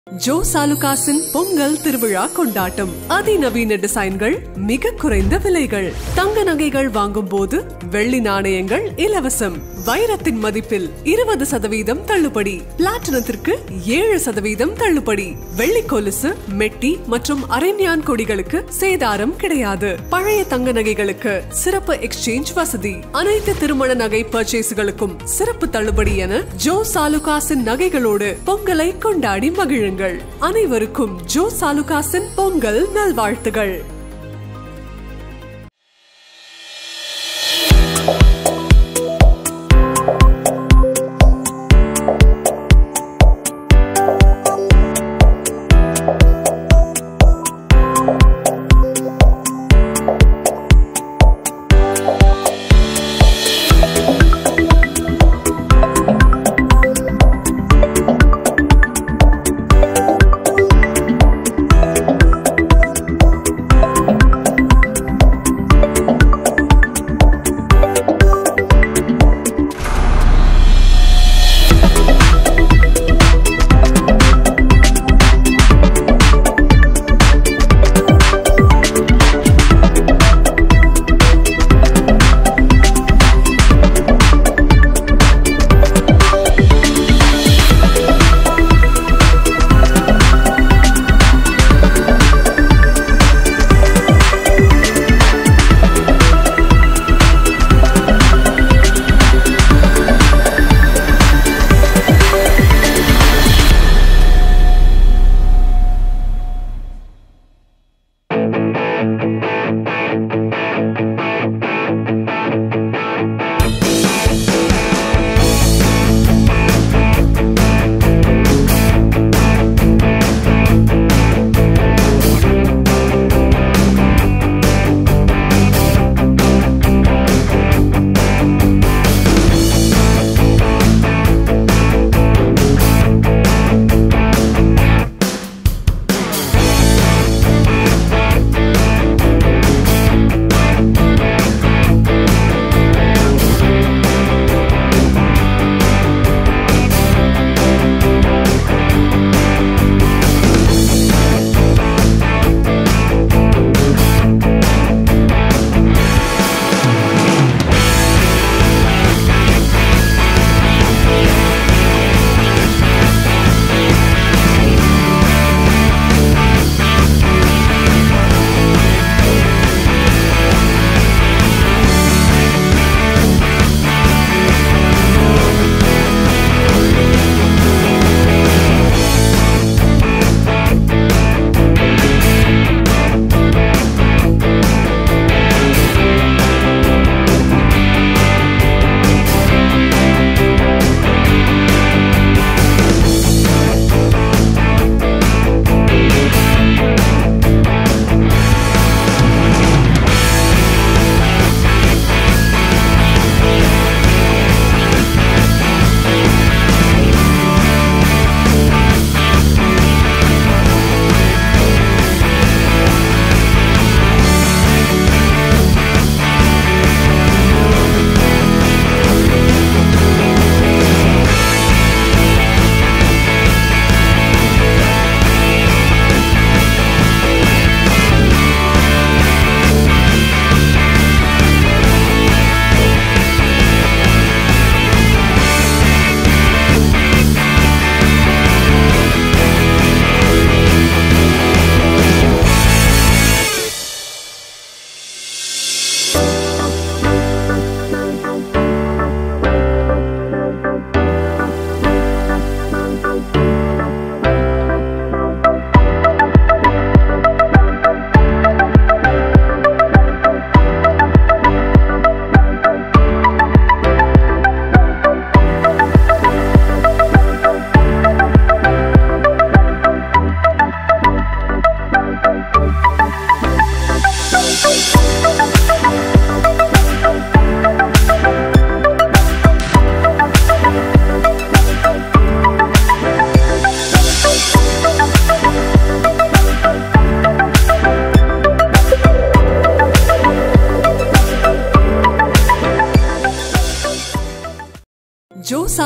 Joe சாலுகாசின் Pongal திருவிழா கொண்டாட்டம் அதிநவீன டிசைன்கள் மிக குறைந்த விலைகள் தங்க நகைகள் வாங்கும் போது வெள்ளி நாணயங்கள் இலவசம் வைரத்தின் மதிப்பில் இருபது சதவீதம் தள்ளுபடி பிளாட்டினத்திற்கு ஏழு சதவீதம் தள்ளுபடி வெள்ளி கொலுசு மெட்டி மற்றும் அரண்யான் கொடிகளுக்கு சேதாரம் கிடையாது பழைய தங்க நகைகளுக்கு சிறப்பு எக்ஸ்சேஞ்ச் வசதி அனைத்து திருமண நகை பர்ச்சேஸ்களுக்கும் சிறப்பு தள்ளுபடி என ஜோ சாலுகாசின் நகைகளோடு பொங்கலை கொண்டாடி மகிழுங்கள் அனைவருக்கும் ஜோ சாலுகாசின் பொங்கல் நல்வாழ்த்துகள்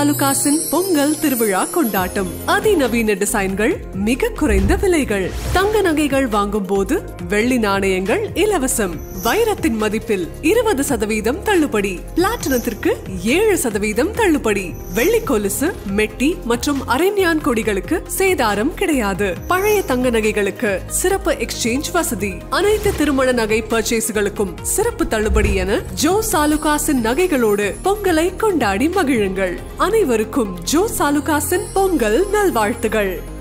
சாலுகாசின் பொங்கல் திருவிழா கொண்டாட்டம் அதிநவீன டிசைன்கள் மிக குறைந்த விலைகள் தங்க நகைகள் வாங்கும் போது வெள்ளி நாணயங்கள் இலவசம் வைரத்தின் மதிப்பில் இருபது சதவீதம் தள்ளுபடி பிளாட்டினத்திற்கு ஏழு சதவீதம் தள்ளுபடி வெள்ளி கொலுசு மெட்டி மற்றும் அரண்யான் கொடிகளுக்கு சேதாரம் கிடையாது பழைய தங்க நகைகளுக்கு சிறப்பு எக்ஸ்சேஞ்ச் வசதி அனைத்து திருமண நகை பர்ச்சேஸ்களுக்கும் சிறப்பு தள்ளுபடி என ஜோ சாலுகாசின் நகைகளோடு பொங்கலை கொண்டாடி மகிழுங்கள் அனைவருக்கும் ஜோ சாலுகாசின் பொங்கல் நல்வாழ்த்துகள்